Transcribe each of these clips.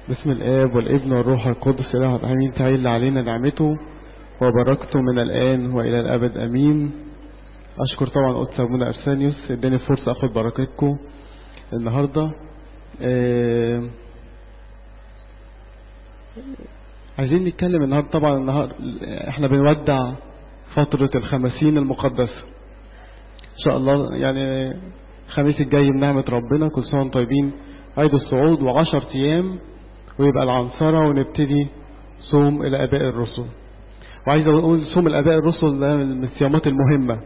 بسم الآب والابن والروح القدس إله الأمين تعيل علينا نعمته وبركته من الآن وإلى الأبد أمين أشكر طبعا قدس أبونا أرسانيوس اداني فرصة أخد بركتكم النهاردة آه عايزين نتكلم النهاردة طبعا النهاردة احنا بنودع فترة الخمسين المقدسة إن شاء الله يعني الخميس الجاي بنعمة ربنا كل سنة وانتم طيبين عيد الصعود وعشر أيام ويبقى العنصرة ونبتدي صوم الآباء الرسل وعايز أقول صوم الآباء الرسل ده من الصيامات المهمة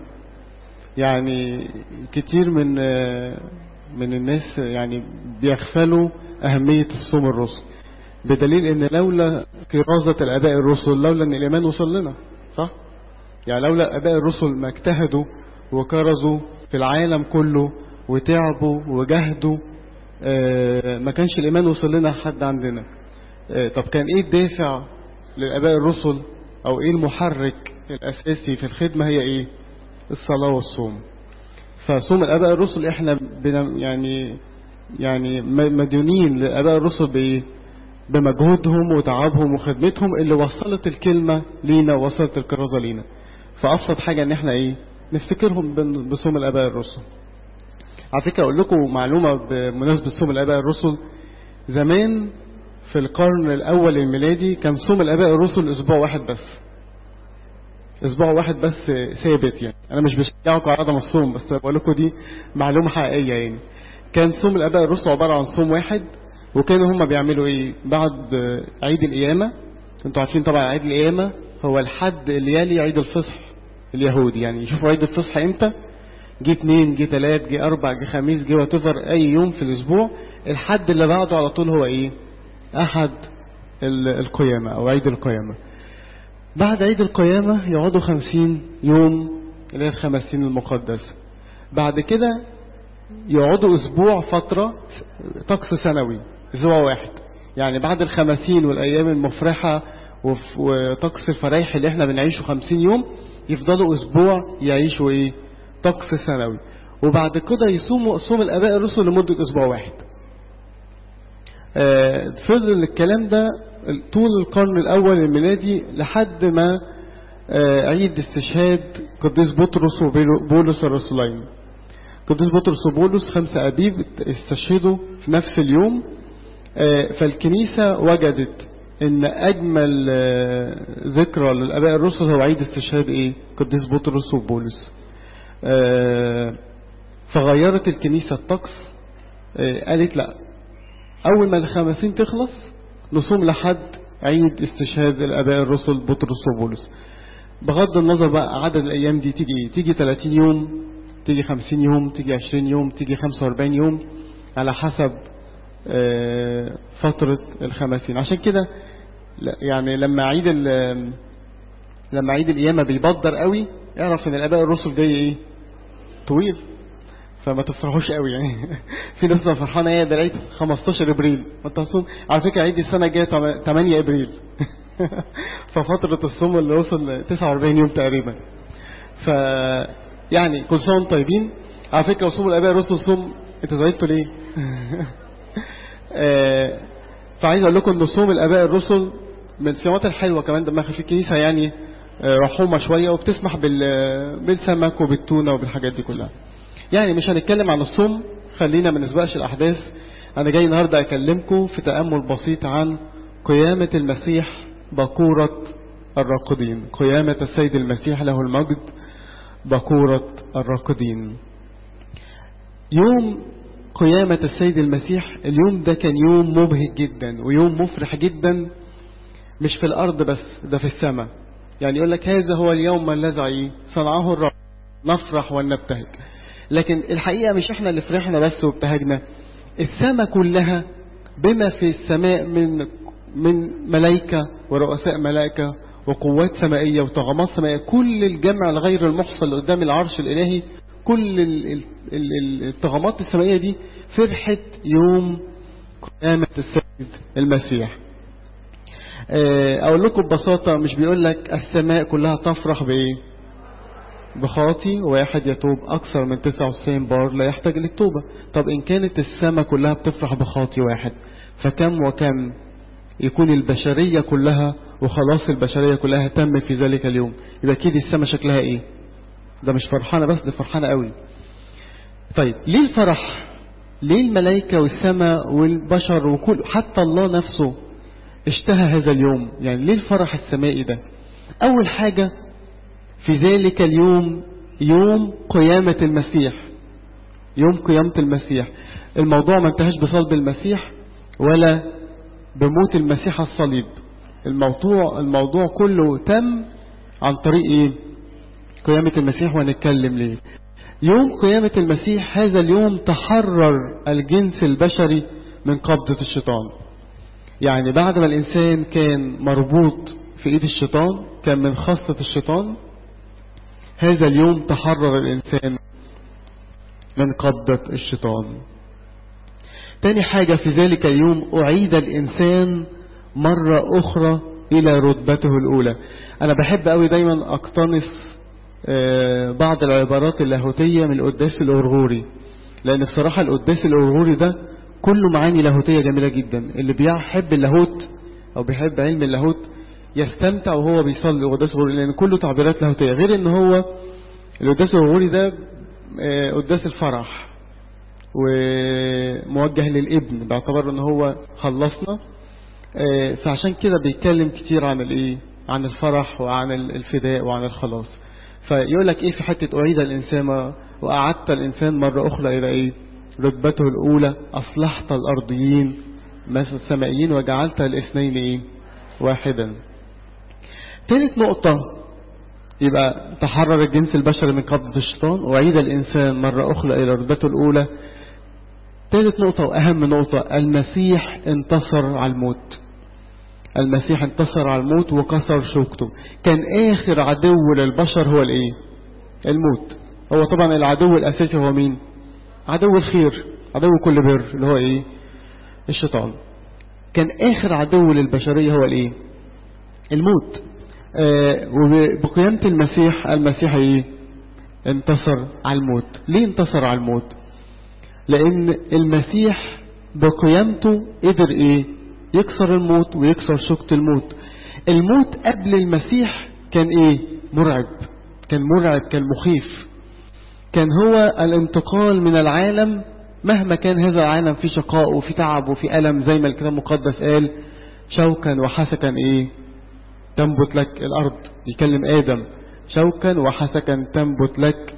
يعني كتير من من الناس يعني بيغفلوا أهمية الصوم الرسل بدليل ان لولا كرازة الآباء الرسل لولا ان الإيمان وصل لنا صح؟ يعني لولا آباء الرسل ما اجتهدوا وكرزوا في العالم كله وتعبوا وجهدوا ما كانش الإيمان وصل لنا حد عندنا طب كان إيه الدافع للآباء الرسل أو إيه المحرك الأساسي في الخدمة هي إيه الصلاة والصوم فصوم الآباء الرسل إحنا يعني يعني مديونين للآباء الرسل بإيه بمجهودهم وتعبهم وخدمتهم اللي وصلت الكلمة لينا ووصلت الكرازة لينا فأبسط حاجة إن إحنا إيه نفتكرهم بصوم الآباء الرسل على فكرة أقول لكم معلومة بمناسبة صوم الآباء الرسل زمان في القرن الأول الميلادي كان صوم الآباء الرسل أسبوع واحد بس أسبوع واحد بس ثابت يعني أنا مش بشجعكم على عدم الصوم بس بقول لكم دي معلومة حقيقية يعني كان صوم الآباء الرسل عبارة عن صوم واحد وكانوا هم بيعملوا إيه بعد عيد القيامة أنتوا عارفين طبعا عيد القيامة هو الحد اللي يلي عيد الفصح اليهودي يعني يشوفوا عيد الفصح إمتى جه اتنين جه تلات جه اربع جه خميس جه واتفر اي يوم في الاسبوع الحد اللي بعده على طول هو ايه احد القيامة او عيد القيامة بعد عيد القيامة يقعدوا خمسين يوم اللي هي الخمسين المقدسة بعد كده يقعدوا اسبوع فترة طقس سنوي اسبوع واحد يعني بعد الخمسين والايام المفرحة وطقس الفرايح اللي احنا بنعيشه خمسين يوم يفضلوا اسبوع يعيشوا ايه طقس سنوي وبعد كده يصوموا صوم الآباء الرسل لمدة أسبوع واحد آه فضل الكلام ده طول القرن الأول الميلادي لحد ما آه عيد استشهاد قديس بطرس وبولس الرسولين قديس بطرس وبولس خمسة أبيب استشهدوا في نفس اليوم آه فالكنيسة وجدت ان اجمل ذكرى للاباء الرسل هو عيد استشهاد ايه قديس بطرس وبولس فغيرت الكنيسة الطقس قالت لا أول ما الخمسين تخلص نصوم لحد عيد استشهاد الآباء الرسل بطرس وبولس بغض النظر بقى عدد الأيام دي تيجي تيجي 30 يوم تيجي 50 يوم تيجي 20 يوم تيجي 45 يوم على حسب فترة الخمسين عشان كده يعني لما عيد لما عيد القيامة بيبدر قوي اعرف ان الاباء الرسل جاي ايه طويل فما تفرحوش قوي يعني في ناس فرحانه ايه ده العيد 15 ابريل ما تصوم على فكره عيد السنه الجايه 8 ابريل ففتره الصوم اللي وصل 49 يوم تقريبا ف يعني كل سنه وانتم طيبين على فكره صوم الاباء الرسل صوم انتوا زعلتوا ليه آه فعايز اقول لكم ان صوم الاباء الرسل من الصيامات الحلوه كمان دماغ في الكنيسه يعني رحومة شوية وبتسمح بالسمك وبالتونة وبالحاجات دي كلها يعني مش هنتكلم عن الصوم خلينا ما نسبقش الأحداث أنا جاي النهاردة أكلمكم في تأمل بسيط عن قيامة المسيح بكورة الراقدين قيامة السيد المسيح له المجد بكورة الراقدين يوم قيامة السيد المسيح اليوم ده كان يوم مبهج جدا ويوم مفرح جدا مش في الأرض بس ده في السماء يعني يقول لك هذا هو اليوم الذي صنعه الرب نفرح ونبتهج لكن الحقيقة مش احنا اللي فرحنا بس وابتهجنا السماء كلها بما في السماء من من ملائكة ورؤساء ملائكة وقوات سمائية وطغمات سمائية كل الجمع الغير المحصى اللي قدام العرش الإلهي كل الطغمات السمائية دي فرحت يوم قيامة السيد المسيح اقول لكم ببساطة مش بيقول لك السماء كلها تفرح بايه بخاطي واحد يتوب اكثر من 99 بار لا يحتاج للتوبة طب ان كانت السماء كلها بتفرح بخاطي واحد فكم وكم يكون البشرية كلها وخلاص البشرية كلها تم في ذلك اليوم يبقى كده السماء شكلها ايه ده مش فرحانة بس ده فرحانة قوي طيب ليه الفرح ليه الملائكة والسماء والبشر وكل حتى الله نفسه اشتهى هذا اليوم يعني ليه الفرح السمائي ده اول حاجة في ذلك اليوم يوم قيامة المسيح يوم قيامة المسيح الموضوع ما انتهاش بصلب المسيح ولا بموت المسيح على الصليب الموضوع الموضوع كله تم عن طريق ايه قيامة المسيح وهنتكلم ليه يوم قيامة المسيح هذا اليوم تحرر الجنس البشري من قبضة الشيطان يعني بعد ما الإنسان كان مربوط في إيد الشيطان كان من خاصة الشيطان هذا اليوم تحرر الإنسان من قبضة الشيطان تاني حاجة في ذلك اليوم أعيد الإنسان مرة أخرى إلى رتبته الأولى أنا بحب قوي دايما أقتنص بعض العبارات اللاهوتية من القداس الأرغوري لأن بصراحة القداس الأرغوري ده كله معاني لاهوتية جميلة جدا اللي بيحب اللاهوت أو بيحب علم اللاهوت يستمتع وهو بيصلي القداس الأرغوري لأن كله تعبيرات لاهوتية غير إن هو القداس الأرغوري ده قداس الفرح وموجه للابن باعتبار ان هو خلصنا فعشان كده بيتكلم كتير عن الايه عن الفرح وعن الفداء وعن الخلاص فيقول لك ايه في حتة اعيد الانسان واعدت الانسان مرة اخرى الى ايه رتبته الاولى اصلحت الارضيين مثل السمائيين وجعلت الاثنين ايه واحدا ثالث نقطة يبقى تحرر الجنس البشري من قبضة الشيطان وعيد الإنسان مرة أخرى إلى رتبته الأولى ثالث نقطة وأهم نقطة المسيح انتصر على الموت المسيح انتصر على الموت وكسر شوكته كان آخر عدو للبشر هو الإيه الموت هو طبعا العدو الأساسي هو مين عدو الخير عدو كل بر اللي هو إيه الشيطان كان آخر عدو للبشرية هو الإيه الموت آه وبقيامة المسيح المسيح ايه انتصر على الموت ليه انتصر على الموت لان المسيح بقيامته قدر ايه يكسر الموت ويكسر شوكة الموت الموت قبل المسيح كان ايه مرعب كان مرعب كان مخيف كان هو الانتقال من العالم مهما كان هذا العالم فيه شقاء وفيه تعب وفيه ألم زي ما الكتاب المقدس قال شوكا وحسكا ايه تنبت لك الأرض يكلم آدم شوكا وحسكا تنبت لك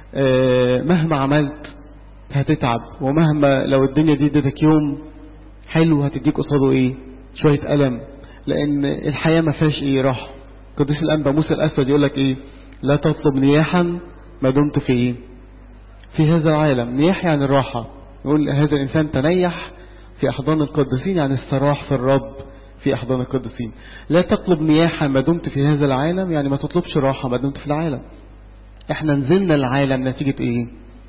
مهما عملت هتتعب ومهما لو الدنيا دي ادتك يوم حلو هتديك قصاده ايه شوية ألم لأن الحياة ما فيهاش ايه راحة قديس الأنبا موسى الأسود يقول لك ايه لا تطلب نياحا ما دمت في ايه في هذا العالم نياح يعني الراحة يقول هذا الإنسان تنيح في أحضان القديسين يعني الصراح في الرب في أحضان القديسين لا تطلب نياحا ما دمت في هذا العالم يعني ما تطلبش راحة ما دمت في العالم احنا نزلنا العالم نتيجة ايه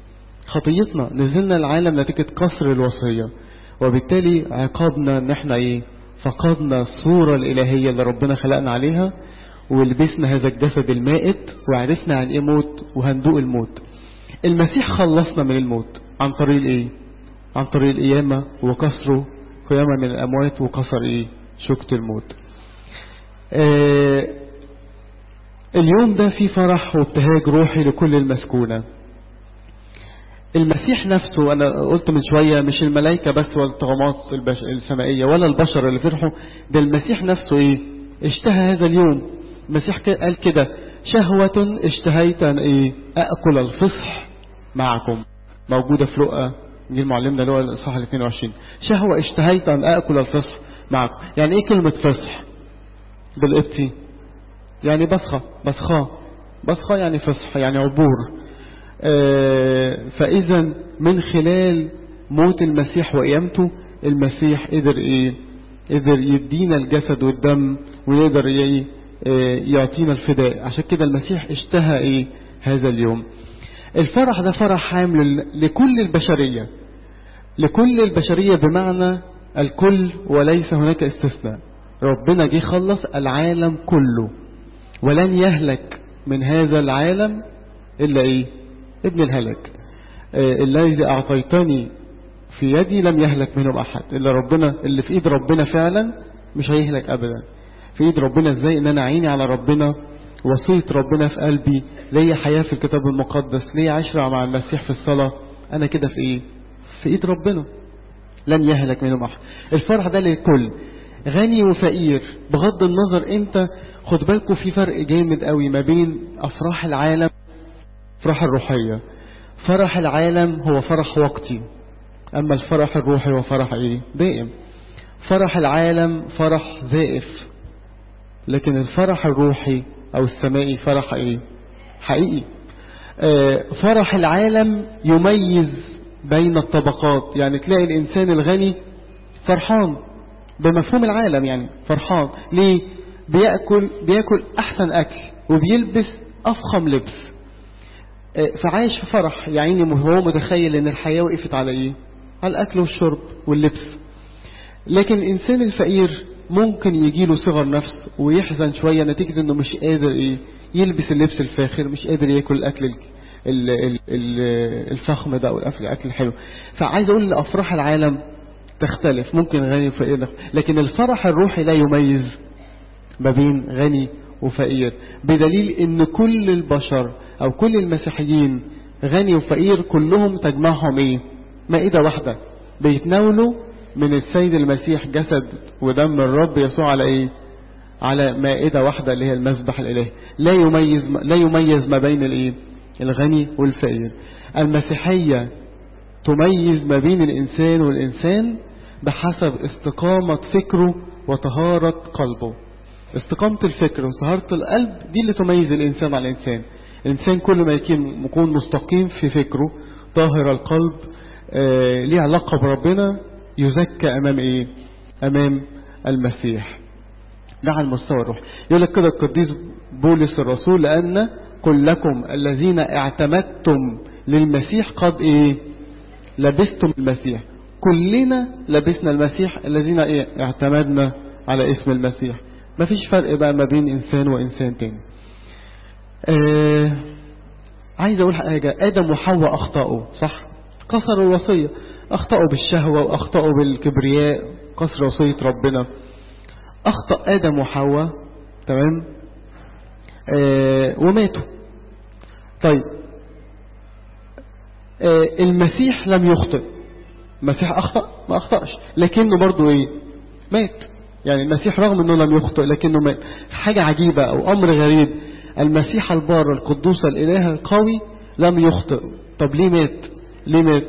خطيتنا نزلنا العالم نتيجة كسر الوصية وبالتالي عقابنا ان احنا ايه فقدنا الصورة الالهية اللي ربنا خلقنا عليها ولبسنا هذا الجسد المائت وعرفنا عن ايه موت وهندوق الموت المسيح خلصنا من الموت عن طريق الايه عن طريق القيامة وكسره قيامة من الأموات وكسر إيه شوكة الموت آه اليوم ده فيه فرح وابتهاج روحي لكل المسكونة المسيح نفسه أنا قلت من شوية مش الملائكة بس ولا الطغمات السمائية ولا البشر اللي فرحوا ده المسيح نفسه إيه اشتهى هذا اليوم المسيح قال كده شهوة اشتهيت أن إيه أأكل الفصح معكم موجودة في رؤى دي معلمنا اللي هو الصح ال 22 شهوة اشتهيت أن أأكل الفصح معكم يعني إيه كلمة فصح بالقبطي يعني بصخة بصخة بصخة يعني فصح يعني عبور آه فإذا من خلال موت المسيح وقيامته المسيح قدر إيه قدر يدينا الجسد والدم ويقدر إيه يعطينا الفداء عشان كده المسيح اشتهى إيه هذا اليوم الفرح ده فرح عام لكل البشرية لكل البشرية بمعنى الكل وليس هناك استثناء ربنا جه خلص العالم كله ولن يهلك من هذا العالم إلا إيه ابن الهلك آه الذي أعطيتني في يدي لم يهلك منهم أحد إلا ربنا اللي في إيد ربنا فعلا مش هيهلك ابدا في ايد ربنا ازاي ان انا عيني على ربنا وصية ربنا في قلبي ليا حياة في الكتاب المقدس ليا عشرة مع المسيح في الصلاة انا كده في ايه في ايد ربنا لن يهلك منهم احد الفرح ده للكل غني وفقير بغض النظر انت خد بالكم في فرق جامد قوي ما بين افراح العالم افراح الروحية فرح العالم هو فرح وقتي اما الفرح الروحي هو فرح ايه دائم فرح العالم فرح زائف لكن الفرح الروحي او السمائي فرح ايه حقيقي آه فرح العالم يميز بين الطبقات يعني تلاقي الانسان الغني فرحان بمفهوم العالم يعني فرحان ليه بيأكل بيأكل احسن اكل وبيلبس افخم لبس آه فعايش في فرح يعني هو متخيل ان الحياة وقفت على ايه على الاكل والشرب واللبس لكن الانسان الفقير ممكن يجيله صغر نفس ويحزن شوية نتيجة انه مش قادر ايه يلبس اللبس الفاخر مش قادر ياكل الاكل ال ال ال الفخم ده او الاكل الاكل الحلو فعايز اقول ان افراح العالم تختلف ممكن غني وفقير لكن الفرح الروحي لا يميز ما بين غني وفقير بدليل ان كل البشر او كل المسيحيين غني وفقير كلهم تجمعهم ايه مائدة واحدة بيتناولوا من السيد المسيح جسد ودم الرب يسوع على ايه على مائدة واحدة اللي هي المسبح الالهي لا يميز لا يميز ما بين الايه الغني والفقير المسيحية تميز ما بين الانسان والانسان بحسب استقامة فكره وطهارة قلبه استقامة الفكر وطهارة القلب دي اللي تميز الانسان عن الانسان الانسان كل ما يكون مستقيم في فكره طاهر القلب آه ليه علاقة بربنا يزكى امام ايه امام المسيح ده على المستوى الروحي يقول لك كده القديس بولس الرسول لان كلكم الذين اعتمدتم للمسيح قد ايه لبستم المسيح كلنا لبسنا المسيح الذين ايه اعتمدنا على اسم المسيح مفيش فرق بقى ما بين انسان وانسان تاني آه عايز اقول حاجة ادم وحواء اخطأوا صح كسروا الوصية اخطأوا بالشهوة واخطأوا بالكبرياء كسر وصية ربنا اخطأ ادم وحواء تمام آه وماتوا طيب آه المسيح لم يخطئ المسيح اخطأ ما اخطأش لكنه برضو ايه مات يعني المسيح رغم انه لم يخطئ لكنه مات حاجة عجيبة او امر غريب المسيح البار القدوس الاله القوي لم يخطئ طب ليه مات ليه مات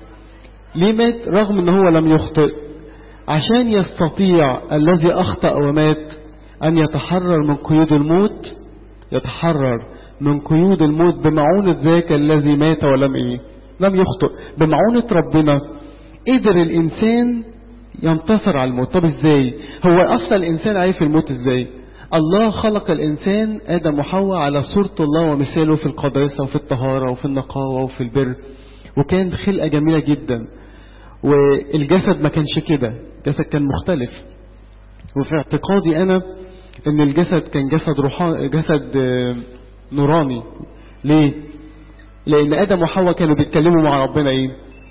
ليه مات رغم ان هو لم يخطئ عشان يستطيع الذي اخطأ ومات ان يتحرر من قيود الموت يتحرر من قيود الموت بمعونة ذاك الذي مات ولم ايه لم يخطئ بمعونة ربنا قدر الانسان ينتصر على الموت طب ازاي هو اصلا الانسان عارف الموت ازاي الله خلق الانسان ادم وحواء على صورة الله ومثاله في القداسة وفي الطهارة وفي النقاوة وفي البر وكان خلقة جميلة جدا والجسد ما كانش كده الجسد كان مختلف وفي اعتقادي انا ان الجسد كان جسد روحاني جسد نوراني ليه لان ادم وحواء كانوا بيتكلموا مع ربنا ايه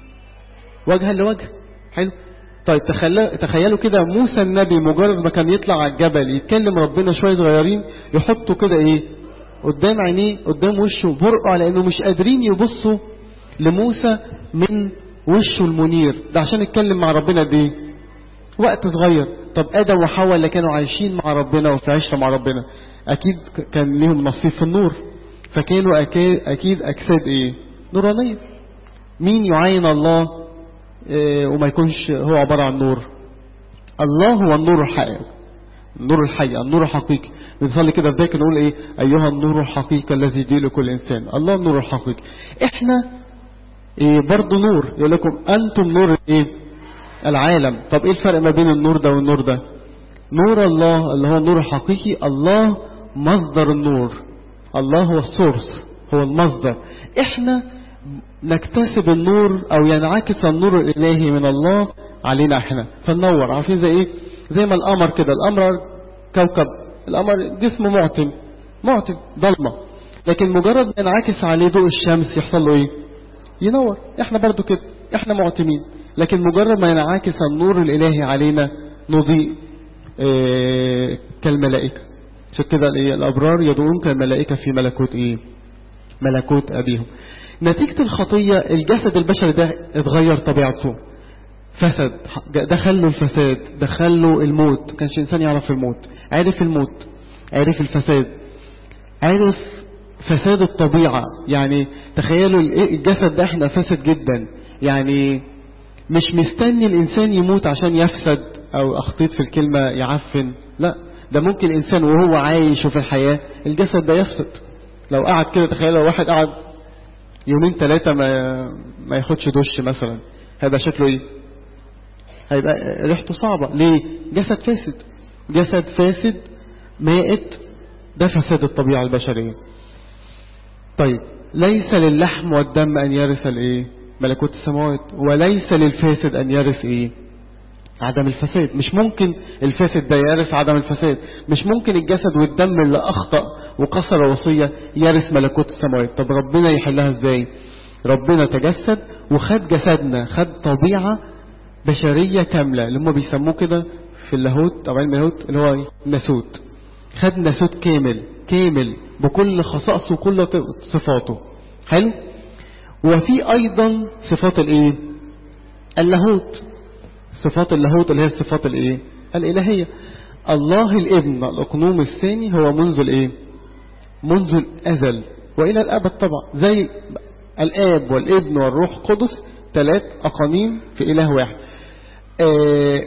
وجها لوجه حلو طيب تخيلوا كده موسى النبي مجرد ما كان يطلع على الجبل يتكلم ربنا شوية صغيرين يحطوا كده ايه قدام عينيه قدام وشه برقع لانه مش قادرين يبصوا لموسى من وشه المنير ده عشان يتكلم مع ربنا دي وقت صغير طب ادم وحواء اللي كانوا عايشين مع ربنا وفي عيشة مع ربنا اكيد كان ليهم نصيب في النور فكانوا اكيد اجساد ايه نورانية مين يعين الله إيه وما يكونش هو عبارة عن نور الله هو النور الحقيقي النور الحقيقي النور الحقيقي بنصلي كده في ذاك نقول ايه ايها النور الحقيقي الذي يدي لكل انسان الله النور الحقيقي احنا إيه برضه نور يقول لكم انتم نور ايه العالم طب ايه الفرق ما بين النور ده والنور ده نور الله اللي هو النور الحقيقي الله مصدر النور الله هو السورس هو المصدر احنا نكتسب النور او ينعكس النور الالهي من الله علينا احنا فننور عارفين زي ايه زي ما القمر كده القمر كوكب القمر جسم معتم معتم ضلمه لكن مجرد ما ينعكس عليه ضوء الشمس يحصل له ايه ينور احنا برضو كده احنا معتمين لكن مجرد ما ينعكس النور الالهي علينا نضيء إيه كالملائكة عشان كده الإيه؟ الأبرار يدعون كالملائكة في ملكوت إيه ملكوت أبيهم نتيجة الخطية الجسد البشري ده اتغير طبيعته فسد دخله الفساد دخله الموت كانش إنسان يعرف الموت عرف الموت عرف الفساد عرف فساد الطبيعة يعني تخيلوا الجسد ده احنا فاسد جدا يعني مش مستني الإنسان يموت عشان يفسد أو أخطيط في الكلمة يعفن لا ده ممكن الإنسان وهو عايش في الحياة الجسد ده يفسد لو قعد كده تخيل لو واحد قعد يومين ثلاثة ما ما ياخدش دش مثلا هيبقى شكله ايه هيبقى ريحته صعبة ليه جسد فاسد جسد فاسد مائت ده فساد الطبيعة البشرية طيب ليس للحم والدم أن يرث الايه ملكوت السماوات وليس للفاسد أن يرث ايه عدم الفساد مش ممكن الفاسد ده يرث عدم الفساد مش ممكن الجسد والدم اللي أخطأ وكسر وصية يرث ملكوت السماوات طب ربنا يحلها ازاي ربنا تجسد وخد جسدنا خد طبيعة بشرية كاملة اللي هم بيسموه كده في اللاهوت أو علم اللاهوت اللي هو ناسوت خد ناسوت كامل كامل بكل خصائصه وكل صفاته حلو وفي أيضا صفات الايه اللاهوت صفات اللاهوت اللي هي الصفات الايه الالهيه الله الابن الاقنوم الثاني هو منذ الايه منذ الازل والى الابد طبعا زي الاب والابن والروح القدس ثلاث اقانيم في اله واحد آه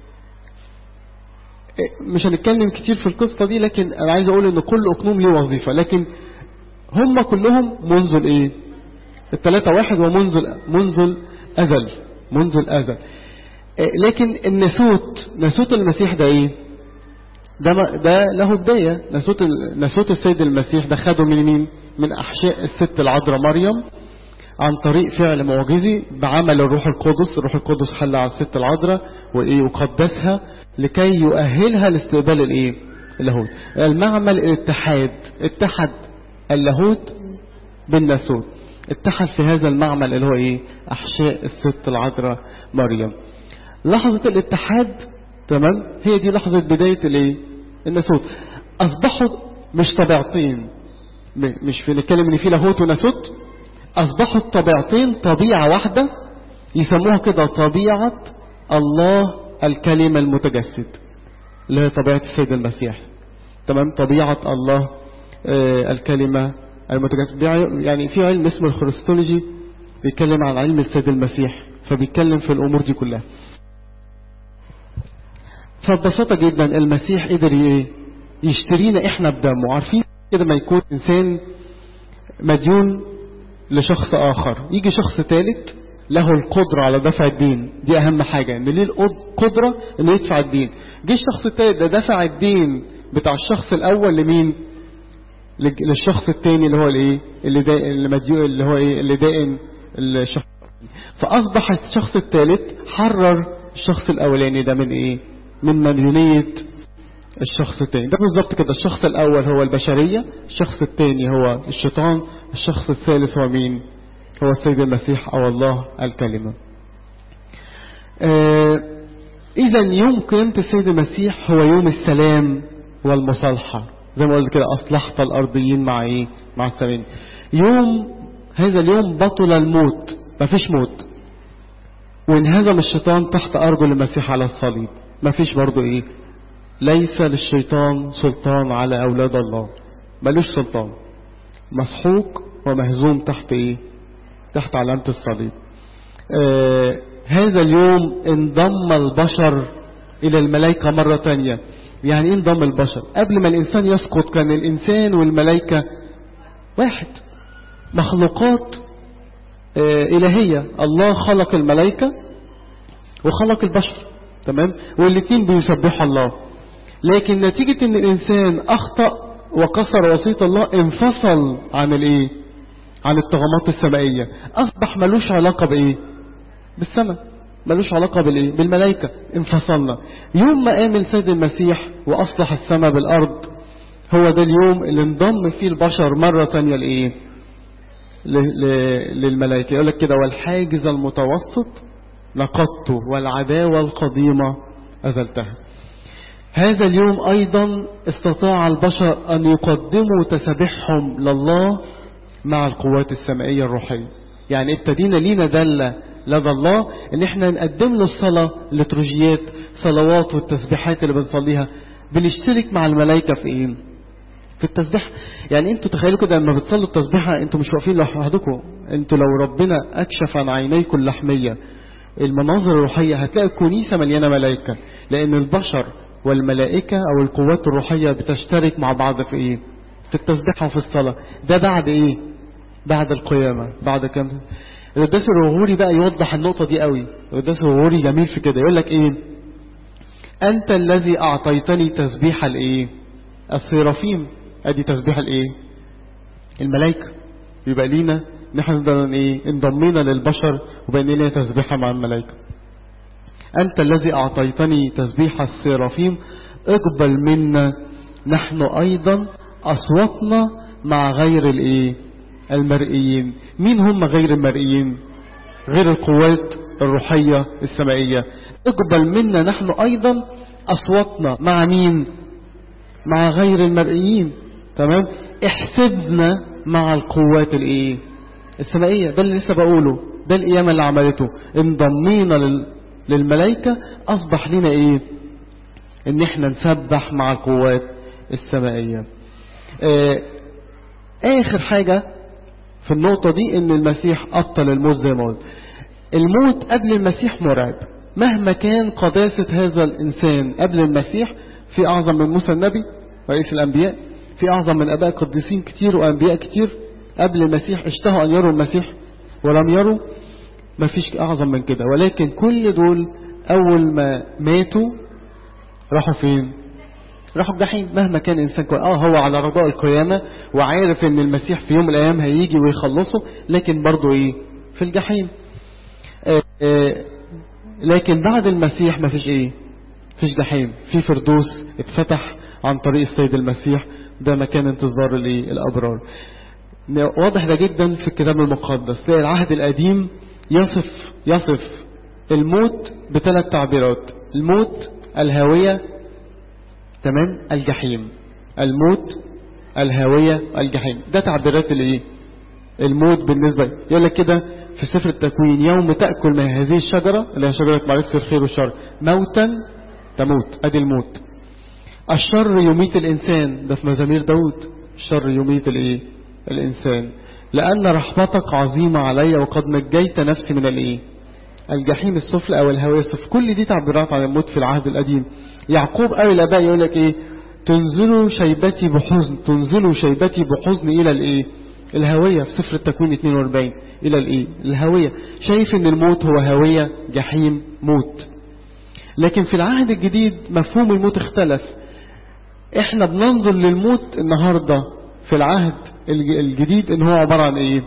مش هنتكلم كتير في القصه دي لكن انا عايز اقول ان كل اقنوم ليه وظيفه لكن هم كلهم منذ الايه الثلاثه واحد ومنذ منذ الازل منذ الازل لكن الناسوت ناسوت المسيح ده ايه ده ده له بدايه ناسوت ناسوت السيد المسيح ده خده من مين من احشاء الست العذراء مريم عن طريق فعل معجزي بعمل الروح القدس الروح القدس حل على الست العذراء وايه وقدسها لكي يؤهلها لاستقبال الايه اللاهوت المعمل الاتحاد اتحد اللاهوت بالناسوت اتحد في هذا المعمل اللي هو ايه احشاء الست العذراء مريم لحظة الاتحاد تمام هي دي لحظة بداية الايه الناسوت اصبحوا مش طبيعتين مش في نتكلم ان في لاهوت وناسوت اصبحوا الطبيعتين طبيعة واحدة يسموها كده طبيعة الله الكلمة المتجسد اللي هي طبيعة السيد المسيح تمام طبيعة الله آه الكلمة المتجسد يعني في علم اسمه الخريستولوجي بيتكلم عن علم السيد المسيح فبيتكلم في الامور دي كلها فببساطة جدا المسيح قدر يشترينا احنا بدمه عارفين كده ما يكون انسان مديون لشخص اخر يجي شخص ثالث له القدرة على دفع الدين دي اهم حاجة ان ليه القدرة انه يدفع الدين جه الشخص الثالث ده دفع الدين بتاع الشخص الاول لمين للشخص الثاني اللي هو الايه اللي دائن اللي مديون اللي هو ايه اللي دائن الشخص فاصبح الشخص الثالث حرر الشخص الاولاني ده من ايه من مديونية الشخص الثاني ده بالظبط كده الشخص الأول هو البشرية الشخص الثاني هو الشيطان الشخص الثالث هو مين هو السيد المسيح أو الله الكلمة آه إذا يوم قيامة السيد المسيح هو يوم السلام والمصالحة زي ما قلت كده أصلحت الأرضيين مع إيه مع السمين يوم هذا اليوم بطل الموت مفيش موت وانهزم الشيطان تحت أرجل المسيح على الصليب مفيش برضو إيه ليس للشيطان سلطان على أولاد الله ملوش سلطان مسحوق ومهزوم تحت إيه تحت علامة الصليب آه هذا اليوم انضم البشر إلى الملائكة مرة تانية يعني ايه انضم البشر قبل ما الإنسان يسقط كان الإنسان والملائكة واحد مخلوقات آه إلهية الله خلق الملائكة وخلق البشر تمام والاثنين بيسبحوا الله لكن نتيجة ان الانسان اخطأ وكسر وصية الله انفصل عن الايه عن الطغمات السمائية اصبح ملوش علاقة بايه بالسماء ملوش علاقة بالايه بالملائكة انفصلنا يوم ما قام السيد المسيح واصلح السماء بالارض هو ده اليوم اللي انضم فيه البشر مرة تانية لايه للملائكة يقول لك كده والحاجز المتوسط نقضته والعداوة القديمة أزلتها هذا اليوم أيضا استطاع البشر أن يقدموا تسبيحهم لله مع القوات السمائية الروحية يعني ابتدينا لينا دلة لدى الله ان احنا نقدم له الصلاة الليتروجيات صلوات والتسبيحات اللي بنصليها بنشترك مع الملائكة في ايه في التسبيح يعني انتوا تخيلوا كده لما بتصلوا التسبيحة انتوا مش واقفين لوحدكم انتوا لو ربنا اكشف عن عينيكم اللحمية المناظر الروحية هتلاقي الكنيسة مليانة ملائكة لان البشر والملائكة او القوات الروحية بتشترك مع بعض في ايه في التسبيح وفي الصلاة ده بعد ايه بعد القيامة بعد كم القداس الرغوري بقى يوضح النقطة دي قوي القداس الرغوري جميل في كده يقول لك ايه انت الذي اعطيتني تسبيح الايه السيرافيم ادي تسبيح الايه الملائكة يبقى لينا نحن نقدر ايه انضمينا للبشر وبقينا لنا تسبيحة مع الملائكة انت الذي اعطيتني تسبيح السيرافيم اقبل منا نحن ايضا اصواتنا مع غير الايه المرئيين مين هم غير المرئيين غير القوات الروحية السمائية اقبل منا نحن ايضا اصواتنا مع مين مع غير المرئيين تمام احسبنا مع القوات الايه السمائية ده اللي لسه بقوله ده القيامة اللي عملته انضمينا لل... للملائكة اصبح لنا ايه ان احنا نسبح مع القوات السمائية اه اخر حاجة في النقطة دي ان المسيح ابطل الموت زي ما قلت الموت قبل المسيح مرعب مهما كان قداسة هذا الانسان قبل المسيح في اعظم من موسى النبي رئيس الانبياء في اعظم من اباء قديسين كتير وانبياء كتير قبل المسيح اشتهوا ان يروا المسيح ولم يروا ما فيش اعظم من كده ولكن كل دول اول ما ماتوا راحوا فين راحوا الجحيم مهما كان انسان كويس اه هو على رجاء القيامه وعارف ان المسيح في يوم من الايام هيجي ويخلصه لكن برضه ايه في الجحيم آه آه لكن بعد المسيح ما فيش ايه فيش جحيم في فردوس اتفتح عن طريق السيد المسيح ده مكان انتظار الايه الابرار واضح ده جدا في الكتاب المقدس تلاقي العهد القديم يصف يصف الموت بثلاث تعبيرات الموت الهاويه تمام الجحيم الموت الهاوية الجحيم ده تعبيرات الايه الموت بالنسبة يقول لك كده في سفر التكوين يوم تأكل من هذه الشجرة اللي هي شجرة معرفة الخير والشر موتا تموت ادي الموت الشر يميت الانسان ده في مزامير داود الشر يميت الايه الانسان لان رحمتك عظيمة علي وقد نجيت نفسي من الايه الجحيم السفلى او الهوية السفلى كل دي تعبيرات عن الموت في العهد القديم يعقوب قوي الاباء يقول لك ايه تنزلوا شيبتي بحزن تنزلوا شيبتي بحزن الى الايه الهوية في سفر التكوين 42 الى الايه الهوية شايف ان الموت هو هوية جحيم موت لكن في العهد الجديد مفهوم الموت اختلف احنا بننظر للموت النهاردة في العهد الجديد ان هو عبارة عن ايه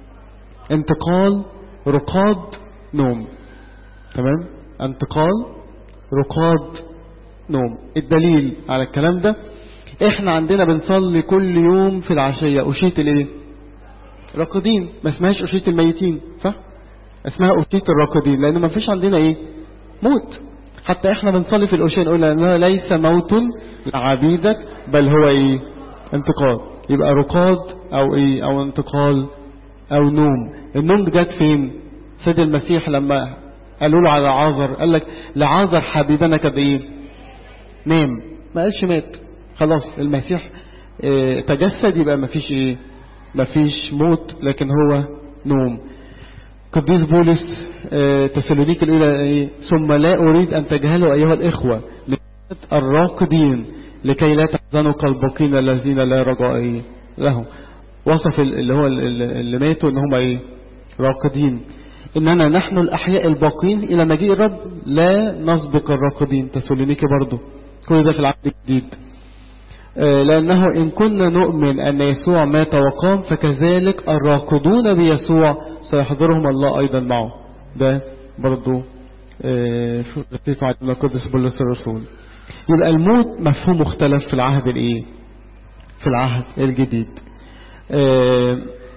انتقال رقاد نوم تمام انتقال رقاد نوم الدليل على الكلام ده احنا عندنا بنصلي كل يوم في العشية أشية الايه راقدين ما اسمهاش أشية الميتين صح اسمها أشية الراقدين لأن ما فيش عندنا ايه موت حتى احنا بنصلي في الأشياء نقول انه ليس موت لعبيدك بل هو ايه انتقال يبقى رقاد او ايه او انتقال او نوم النوم جت فين سيد المسيح لما قالوا له على عازر قال لك لعازر حبيبنا كده ايه نام ما قالش مات خلاص المسيح اه تجسد يبقى ما فيش ايه ما فيش موت لكن هو نوم قديس بولس اه تسالونيك الاولى ايه ثم لا اريد ان تجهلوا ايها الاخوه الراقدين لكي لا تحزنوا كالباقين الذين لا رجاء ايه لهم وصف اللي هو اللي ماتوا ان هم ايه راقدين اننا نحن الاحياء الباقين الى مجيء الرب لا نسبق الراقدين تسالونيكي برضه كل ده في العهد الجديد آه لأنه إن كنا نؤمن أن يسوع مات وقام فكذلك الراقدون بيسوع سيحضرهم الله أيضا معه ده برضو آه رتيف عدنا القدس بولس الرسول يبقى الموت مفهوم مختلف في العهد الايه في العهد الجديد آه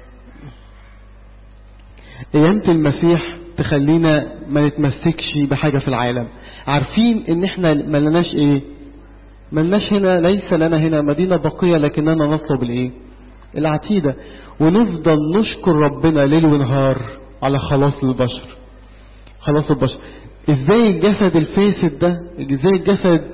قيامة المسيح تخلينا ما نتمسكش بحاجة في العالم عارفين ان احنا ما لناش ايه ملناش هنا ليس لنا هنا مدينة بقية لكننا نطلب الايه العتيدة ونفضل نشكر ربنا ليل ونهار على خلاص البشر خلاص البشر ازاي الجسد الفاسد ده ازاي الجسد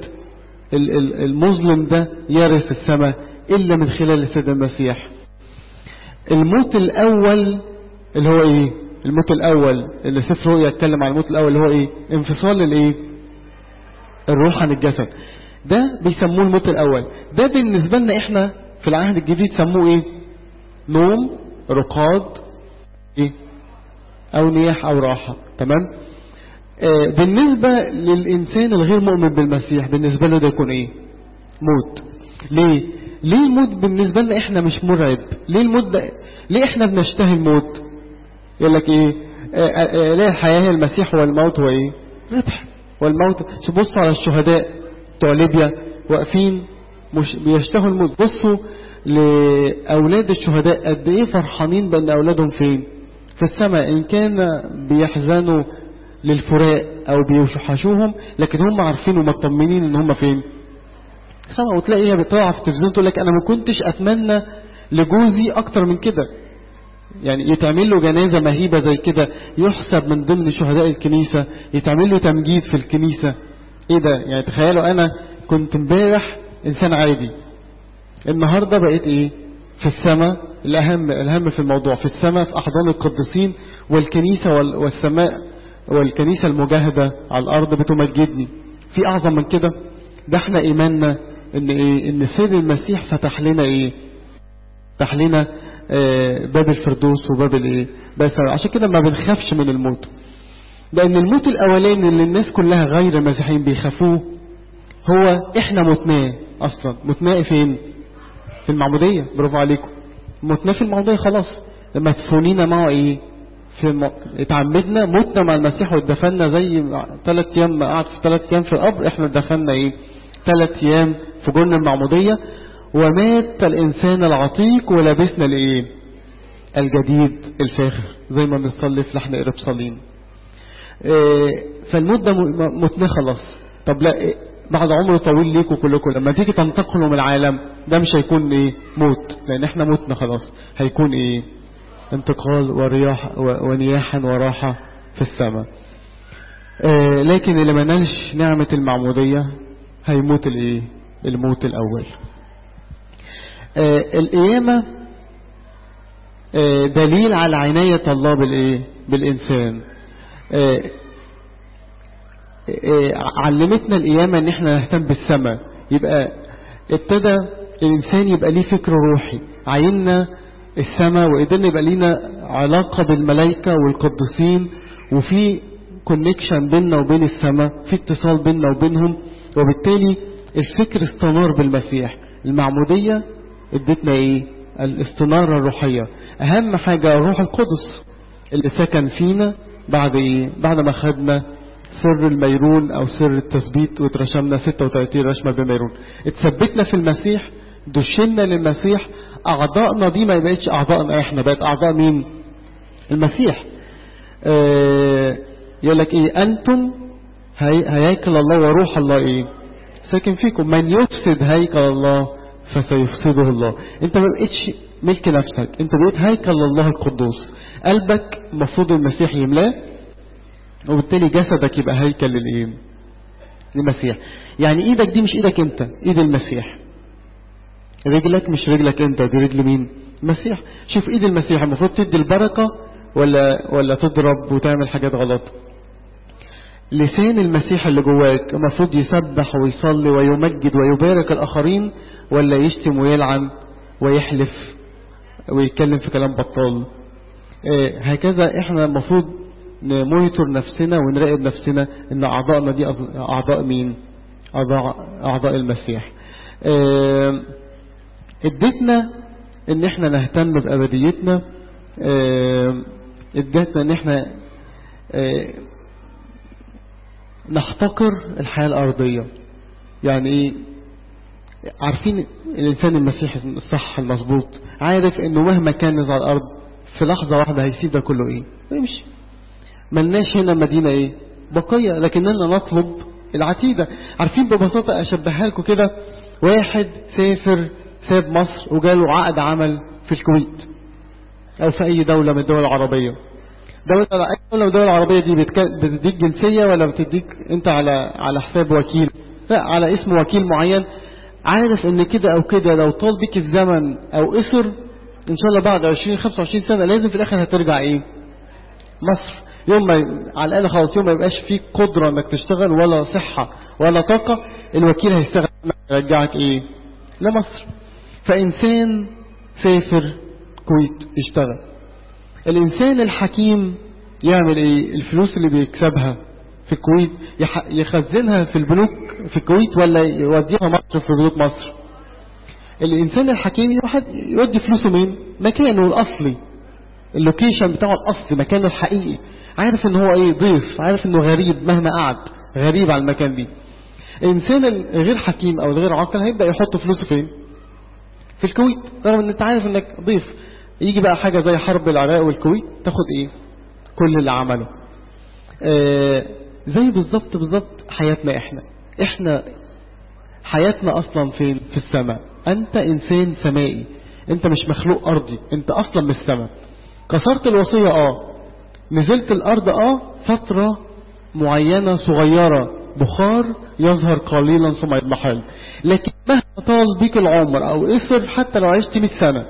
المظلم ده يرث السماء الا من خلال السيد المسيح الموت الاول اللي هو ايه الموت الاول اللي سفر رؤيا يتكلم عن الموت الاول اللي هو ايه انفصال الايه الروح عن الجسد ده بيسموه الموت الاول ده بالنسبة لنا احنا في العهد الجديد سموه ايه نوم رقاد ايه او نياح او راحة تمام آه بالنسبة للانسان الغير مؤمن بالمسيح بالنسبة له ده يكون ايه موت ليه ليه الموت بالنسبة لنا احنا مش مرعب ليه الموت ده ليه احنا بنشتهي الموت يقول لك ايه آه آه ليه الحياة هي المسيح والموت هو ايه ربح والموت تبصوا على الشهداء بتوع ليبيا واقفين مش بيشتهوا الموت بصوا لأولاد الشهداء قد ايه فرحانين بأن أولادهم فين في السماء إن كان بيحزنوا للفراق أو بيوحشوهم لكن هم عارفين ومطمنين إن هم فين سماء وتلاقيها بتطلع في التلفزيون تقول لك أنا ما كنتش أتمنى لجوزي أكتر من كده يعني يتعمل له جنازة مهيبة زي كده يحسب من ضمن شهداء الكنيسة يتعمل له تمجيد في الكنيسة ايه ده يعني تخيلوا انا كنت امبارح انسان عادي النهاردة بقيت ايه في السماء الاهم الاهم في الموضوع في السماء في احضان القديسين والكنيسة والسماء والكنيسة المجاهدة على الارض بتمجدني في اعظم من كده ده احنا ايماننا ان ايه ان سيد المسيح فتح لنا ايه فتح لنا آه باب الفردوس وباب الايه بس عشان كده ما بنخافش من الموت لأن الموت الأولاني اللي الناس كلها غير مسيحيين بيخافوه هو إحنا متناه أصلا متناه فين في المعمودية برافو عليكم متناه في المعمودية خلاص مدفونين معه إيه في الم... اتعمدنا متنا مع المسيح واتدفنا زي ثلاث أيام قعد في ثلاث أيام في القبر إحنا اتدفنا إيه ثلاث أيام في جن المعمودية ومات الإنسان العتيق ولبسنا الإيه الجديد الفاخر زي ما بنصلي في لحن قرب صلين فالموت ده متناه خلاص طب لا إيه بعد عمر طويل ليكم كلكم لما تيجي تنتقلوا من العالم ده مش هيكون ايه موت لان احنا متنا خلاص هيكون ايه انتقال ورياح ونياحا وراحة في السماء اه لكن اللي ما نالش نعمة المعمودية هيموت الايه الموت الاول اه القيامة اه دليل على عناية الله بالايه بالانسان آه آه علمتنا القيامة ان احنا نهتم بالسماء يبقى ابتدى الانسان يبقى ليه فكر روحي عيننا السماء وقدرنا يبقى لينا علاقة بالملائكة والقدسين وفي كونكشن بيننا وبين السماء في اتصال بيننا وبينهم وبالتالي الفكر استنار بالمسيح المعمودية ادتنا ايه الاستنارة الروحية اهم حاجة الروح القدس اللي سكن فينا بعد ايه بعد ما خدنا سر الميرون او سر التثبيت واترشمنا 36 رشمة بميرون اتثبتنا في المسيح دشنا للمسيح اعضائنا دي ما بقتش اعضائنا احنا بقت اعضاء مين المسيح اه يقول لك ايه انتم هي هياكل الله وروح الله ايه ساكن فيكم من يفسد هيكل الله فسيفسده الله انت ما بقتش ملك نفسك انت بقيت هيكل الله القدوس قلبك المفروض المسيح يملاه وبالتالي جسدك يبقى هيكل للايه للمسيح يعني ايدك دي مش ايدك انت ايد المسيح رجلك مش رجلك انت دي رجل مين المسيح شوف ايد المسيح المفروض تدي البركة ولا ولا تضرب وتعمل حاجات غلط لسان المسيح اللي جواك المفروض يسبح ويصلي ويمجد ويبارك الآخرين ولا يشتم ويلعن ويحلف ويتكلم في كلام بطال آه هكذا احنا المفروض نمونيتور نفسنا ونراقب نفسنا ان اعضائنا دي اعضاء مين اعضاء, أعضاء المسيح آه ادتنا ان احنا نهتم بابديتنا آه ادتنا ان احنا نحتقر الحياة الأرضية يعني إيه عارفين الإنسان المسيحي الصح المظبوط عارف إنه مهما كان على الأرض في لحظة واحدة هيسيب ده كله إيه ويمشي ملناش هنا مدينة إيه بقية لكننا نطلب العتيدة عارفين ببساطة أشبهها لكم كده واحد سافر ساب مصر وجاله عقد عمل في الكويت أو في أي دولة من الدول العربية دولة أي دولة من الدول العربية دي بتديك جنسية ولا بتديك أنت على على حساب وكيل لا على اسم وكيل معين عارف ان كده او كده لو طال بيك الزمن او قصر ان شاء الله بعد 20 25 سنة لازم في الاخر هترجع ايه مصر يوم ما على الاقل خلاص يوم ما يبقاش فيك قدرة انك تشتغل ولا صحة ولا طاقة الوكيل هيشتغل يرجعك ايه لمصر فانسان سافر كويت يشتغل الانسان الحكيم يعمل ايه الفلوس اللي بيكسبها في الكويت يخزنها في البنوك في الكويت ولا يوديها مصر في بنوك مصر الإنسان الحكيم يودي فلوسه مين مكانه الأصلي اللوكيشن بتاعه الأصلي مكانه الحقيقي عارف ان هو ايه ضيف عارف انه غريب مهما قعد غريب على المكان دي الإنسان الغير حكيم أو الغير عاقل هيبدأ يحط فلوسه فين في الكويت رغم ان انت عارف انك ضيف يجي بقى حاجة زي حرب العراق والكويت تاخد ايه كل اللي عمله آه زي بالظبط بالظبط حياتنا احنا احنا حياتنا اصلا فين في السماء انت انسان سمائي انت مش مخلوق ارضي انت اصلا من السماء كسرت الوصية اه نزلت الارض اه فترة معينة صغيرة بخار يظهر قليلا ثم يضمحل لكن مهما طال بيك العمر او قصر حتى لو عشت 100 سنة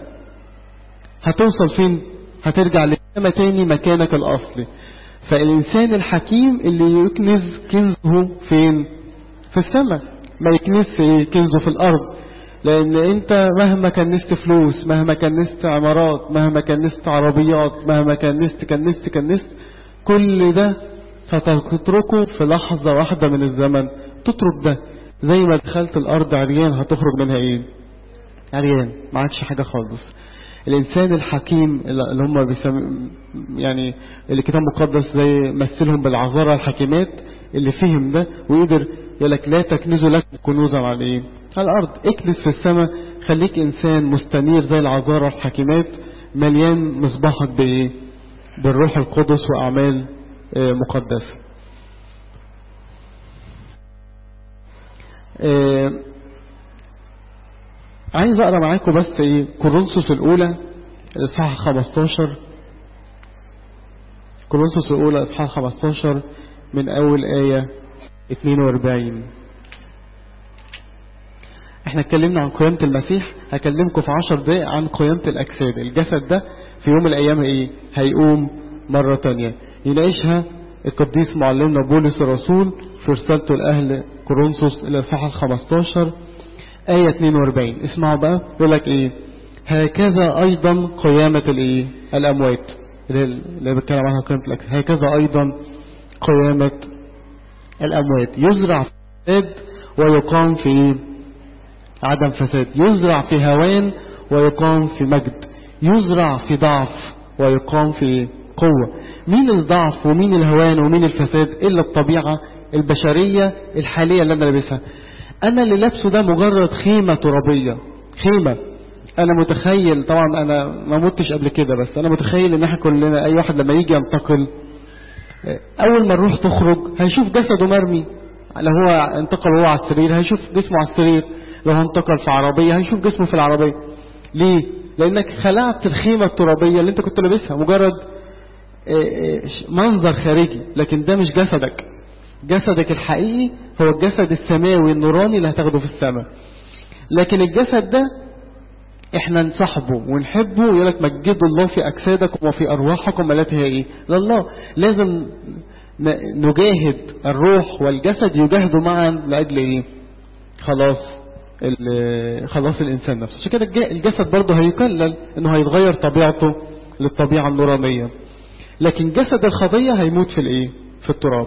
هتوصل فين هترجع للسماء تاني مكانك الاصلي فالإنسان الحكيم اللي يكنز كنزه فين في السماء ما يكنز كنزه في الأرض لأن أنت مهما كنست فلوس مهما كنست عمارات مهما كنست عربيات مهما كنست كنست كنست كل ده فتتركه في لحظة واحدة من الزمن تترك ده زي ما دخلت الأرض عريان هتخرج منها إيه عريان معكش حاجة خالص الإنسان الحكيم اللي هم بيسم يعني اللي كتاب مقدس زي مثلهم بالعذارى الحكيمات اللي فهم ده ويقدر يقول لك لا تكنزوا لك كنوزا على ايه على الارض اكنس في السماء خليك انسان مستنير زي العذارى الحكيمات مليان مصباحك بايه بالروح القدس واعمال آه مقدسه آه عايز اقرا معاكم بس ايه كورنثوس الاولى اصحاح 15 كورنثوس الاولى اصحاح 15 من اول ايه 42 احنا اتكلمنا عن قيامة المسيح هكلمكم في 10 دقايق عن قيامة الاجساد الجسد ده في يوم من الايام ايه هيقوم مرة تانية يناقشها القديس معلمنا بولس الرسول في رسالته لاهل كورنثوس الاصحاح 15 آية 42 اسمعوا بقى يقول لك ايه هكذا ايضا قيامة الايه الاموات اللي بتكلم عنها قيامة الاجساد هكذا ايضا قيامة الاموات يزرع في فساد ويقام في ايه عدم فساد يزرع في هوان ويقام في مجد يزرع في ضعف ويقام في قوة مين الضعف ومين الهوان ومين الفساد إلا الطبيعة البشرية الحالية اللي أنا لابسها أنا اللي لابسه ده مجرد خيمة ترابية خيمة أنا متخيل طبعا أنا ما متش قبل كده بس أنا متخيل إن احنا كلنا أي واحد لما يجي ينتقل أول ما الروح تخرج هيشوف جسده مرمي لو هو انتقل وهو على السرير هيشوف جسمه على السرير لو هو انتقل في عربية هيشوف جسمه في العربية ليه؟ لأنك خلعت الخيمة الترابية اللي أنت كنت لابسها مجرد منظر خارجي لكن ده مش جسدك جسدك الحقيقي هو الجسد السماوي النوراني اللي هتاخده في السماء لكن الجسد ده احنا نصاحبه ونحبه ويقول لك مجدوا الله في اجسادكم وفي ارواحكم التي هي ايه لله لازم نجاهد الروح والجسد يجاهدوا معا لاجل ايه خلاص خلاص الانسان نفسه عشان كده الجسد برضه هيكلل انه هيتغير طبيعته للطبيعه النورانيه لكن جسد الخطيه هيموت في الايه في التراب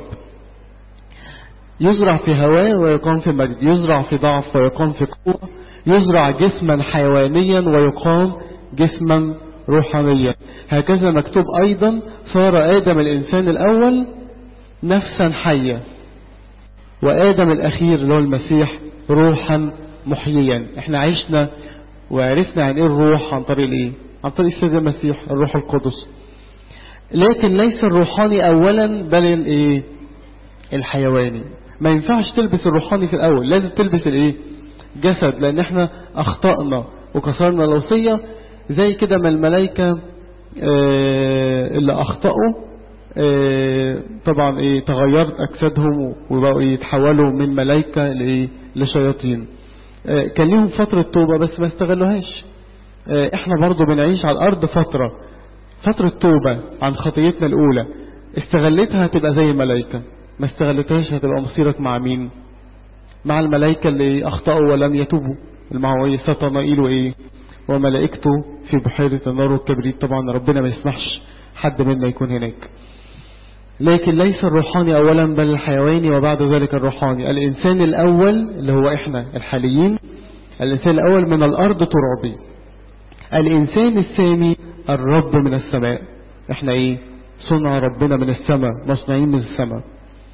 يزرع في هواه ويقام في مجد يزرع في ضعف ويقام في قوة يزرع جسما حيوانيا ويقام جسما روحانيا هكذا مكتوب أيضا صار آدم الإنسان الأول نفسا حية وآدم الأخير اللي هو المسيح روحا محييا احنا عشنا وعرفنا عن ايه الروح عن طريق الايه عن طريق السيد المسيح الروح القدس لكن ليس الروحاني اولا بل الايه الحيواني ما ينفعش تلبس الروحاني في الاول لازم تلبس الايه جسد لان احنا اخطأنا وكسرنا الوصية زي كده ما الملائكة اه اللي اخطأوا اه طبعا ايه تغيرت اجسادهم وبقوا يتحولوا من ملائكة لايه لشياطين اه كان ليهم فترة توبة بس ما استغلوهاش احنا برضو بنعيش على الارض فترة فترة توبة عن خطيتنا الاولى استغلتها هتبقى زي الملائكة ما استغلتهاش هتبقى مصيرك مع مين مع الملائكة اللي اخطأوا ولم يتوبوا المعوية ستنائيل ايه وملائكته في بحيرة النار والكبريت طبعا ربنا ما يسمحش حد منا يكون هناك لكن ليس الروحاني اولا بل الحيواني وبعد ذلك الروحاني الانسان الاول اللي هو احنا الحاليين الانسان الاول من الارض ترابي الإنسان الثاني الرب من السماء احنا ايه صنع ربنا من السماء مصنعين من السماء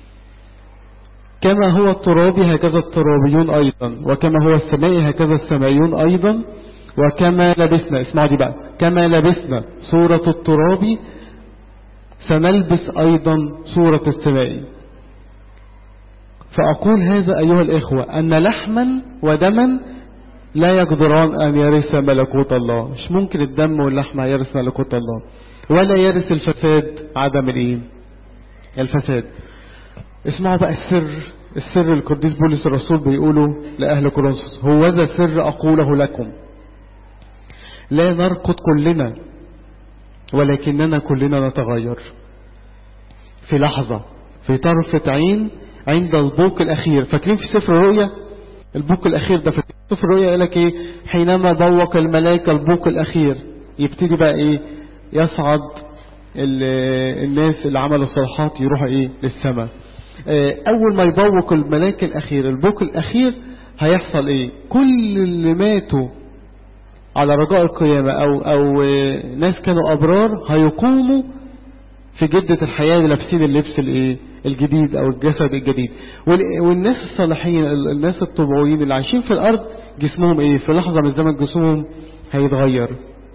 كما هو الترابي هكذا الترابيون أيضا وكما هو السمائي هكذا السمائيون أيضا وكما لبسنا اسمعوا دي بقى كما لبسنا صورة الترابي سنلبس أيضا صورة السمائي فأقول هذا أيها الإخوة أن لحما ودما لا يقدران أن يرث ملكوت الله مش ممكن الدم واللحم يرث ملكوت الله ولا يرث الفساد عدم الايه الفساد اسمعوا بقى السر السر القديس بولس الرسول بيقوله لأهل كورنثوس هو ذا سر أقوله لكم لا نرقد كلنا ولكننا كلنا نتغير في لحظة في طرفة عين عند البوق الأخير فاكرين في سفر الرؤيا البوق الأخير ده في سفر الرؤيا يقول لك إيه حينما بوق الملائكة البوق الأخير يبتدي بقى إيه يصعد الناس اللي عملوا الصالحات يروحوا إيه للسماء أول ما يبوق الملاك الأخير البوق الأخير هيحصل إيه كل اللي ماتوا على رجاء القيامة أو, أو ناس كانوا أبرار هيقوموا في جدة الحياة لابسين اللبس الايه الجديد او الجسد الجديد والناس الصالحين الناس الطبيعيين اللي عايشين في الارض جسمهم ايه في لحظة من الزمن جسمهم هيتغير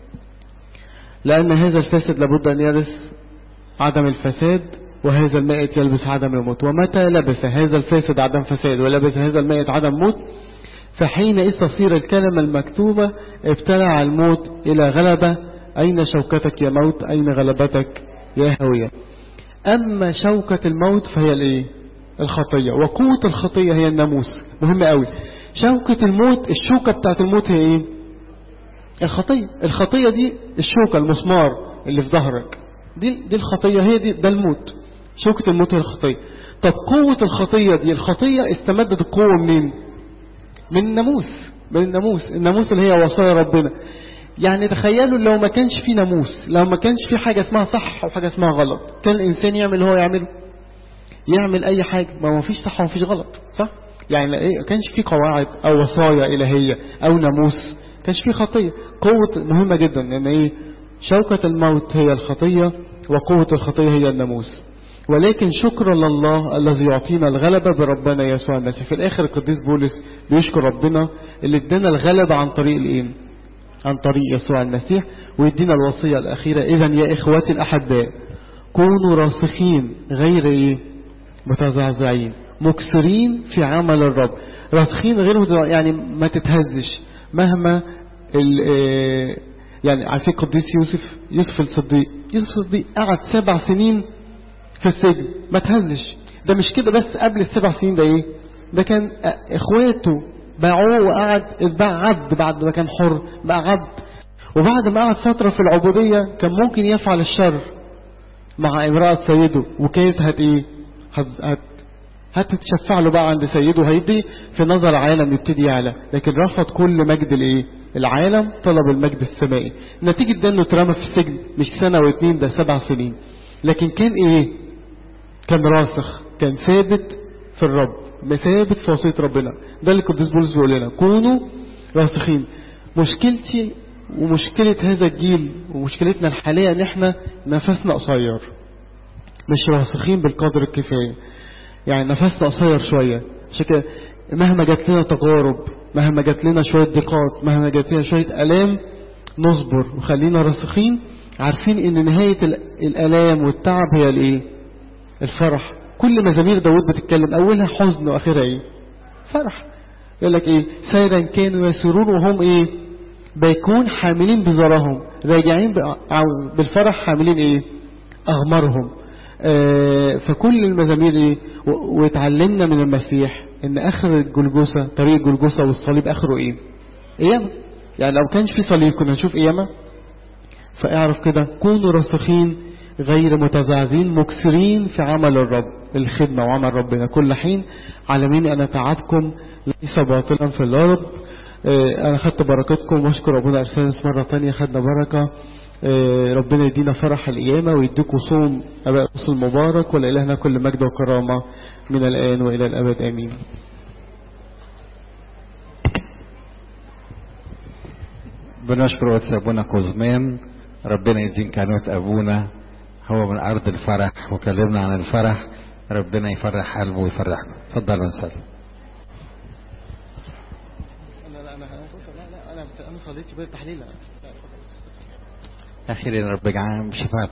لان هذا الفاسد لابد ان يرث عدم الفساد وهذا المائت يلبس عدم الموت ومتى لبس هذا الفاسد عدم فساد ولبس هذا المائت عدم موت فحينئذ تصير الكلمة المكتوبة ابتلع الموت إلى غلبة أين شوكتك يا موت أين غلبتك يا هوية أما شوكة الموت فهي الإيه الخطية وقوة الخطية هي الناموس مهمة قوي شوكة الموت الشوكة بتاعت الموت هي إيه الخطية الخطية دي الشوكة المسمار اللي في ظهرك دي, دي الخطية هي دي ده الموت شوكة الموت هي الخطية طب قوة الخطية دي الخطية استمدت القوة منين من الناموس من الناموس الناموس اللي هي وصايا ربنا يعني تخيلوا لو ما كانش في ناموس لو ما كانش في حاجة اسمها صح وحاجة اسمها غلط كان الإنسان يعمل اللي هو يعمله يعمل أي حاجة ما هو فيش صح ومفيش غلط صح يعني ايه ما كانش في قواعد أو وصايا إلهية أو ناموس كانش في خطية قوة مهمة جدا لأن ايه شوكة الموت هي الخطية وقوة الخطية هي الناموس ولكن شكرا لله الذي يعطينا الغلبة بربنا يسوع المسيح في الآخر القديس بولس بيشكر ربنا اللي ادانا الغلبة عن طريق الايه عن طريق يسوع المسيح ويدينا الوصية الأخيرة إذا يا إخواتي الأحباء كونوا راسخين غير إيه متزعزعين مكسرين في عمل الرب راسخين غير يعني ما تتهزش مهما يعني عارفين قديس يوسف يوسف الصديق يوسف الصديق قعد سبع سنين في السجن ما تهزش ده مش كده بس قبل السبع سنين ده ايه ده كان اخواته باعوه وقعد اتباع عبد بعد ما كان حر بقى عبد وبعد ما قعد فترة في العبودية كان ممكن يفعل الشر مع امرأة سيده وكانت هت ايه هت, هت هتتشفع له بقى عند سيده هيدي في نظر العالم يبتدي يعلى لكن رفض كل مجد الايه العالم طلب المجد السمائي نتيجة ده انه اترمى في السجن مش سنة واتنين ده سبع سنين لكن كان ايه كان راسخ كان ثابت في الرب ثابت في وصية ربنا ده اللي القديس بولس بيقول لنا كونوا راسخين مشكلتي ومشكلة هذا الجيل ومشكلتنا الحالية ان احنا نفسنا قصير مش راسخين بالقدر الكفاية يعني نفسنا قصير شوية عشان كده مهما جات لنا تجارب مهما جات لنا شوية ضيقات مهما جات لنا شوية ألام نصبر وخلينا راسخين عارفين ان نهاية الألام والتعب هي الايه الفرح كل مزامير داود بتتكلم أولها حزن وآخرها إيه فرح يقول لك إيه سيرا كانوا يسيرون وهم إيه بيكون حاملين بزارهم راجعين بالفرح حاملين إيه أغمارهم آه فكل المزامير إيه واتعلمنا من المسيح ان اخر الجلجوسة طريق الجلجوسة والصليب اخره ايه قيامة يعني لو كانش في صليب كنا نشوف قيامة فاعرف كده كونوا راسخين غير متزعزين مكسرين في عمل الرب الخدمة وعمل ربنا كل حين عالمين أن تعبكم ليس باطلا في الأرض اه أنا خدت بركاتكم واشكر أبونا أرسانس مرة تانية خدنا بركة اه ربنا يدينا فرح القيامة ويديكم صوم أباء رسول مبارك ولإلهنا كل مجد وكرامة من الآن وإلى الأبد آمين بنشكر وقت أبونا كوزمان ربنا يدين كانوت أبونا هو من أرض الفرح وكلمنا عن الفرح ربنا يفرح قلبه ويفرحنا اتفضلوا نسلم لا لا أنا لا لا أنا أنا صليت بالتحليل أخيرا رب يجعل شفاء